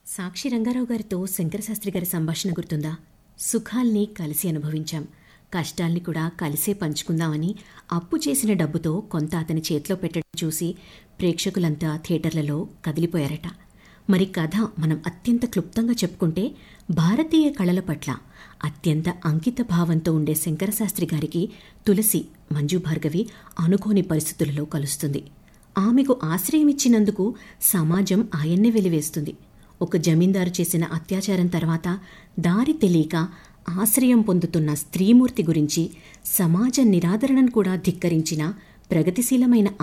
సాక్షి రంగారావు గారితో శంకరశాస్త్రి గారి సంభాషణ గుర్తుందా సుఖాల్ని కలిసి అనుభవించాం కష్టాల్ని కూడా కలిసే పంచుకుందామని అప్పు చేసిన డబ్బుతో కొంత అతని చేతిలో పెట్టడం చూసి ప్రేక్షకులంతా థియేటర్లలో కదిలిపోయారట మరి కథ మనం అత్యంత క్లుప్తంగా చెప్పుకుంటే భారతీయ కళల పట్ల అత్యంత అంకిత భావంతో ఉండే శంకరశాస్త్రి గారికి తులసి మంజు భార్గవి అనుకోని పరిస్థితులలో కలుస్తుంది ఆమెకు ఆశ్రయం ఇచ్చినందుకు సమాజం ఆయన్నే వెలివేస్తుంది ఒక జమీందారు చేసిన అత్యాచారం తర్వాత దారి తెలియక ఆశ్రయం పొందుతున్న స్త్రీమూర్తి గురించి సమాజ నిరాదరణను కూడా ధిక్కరించిన ప్రగతిశీలమైన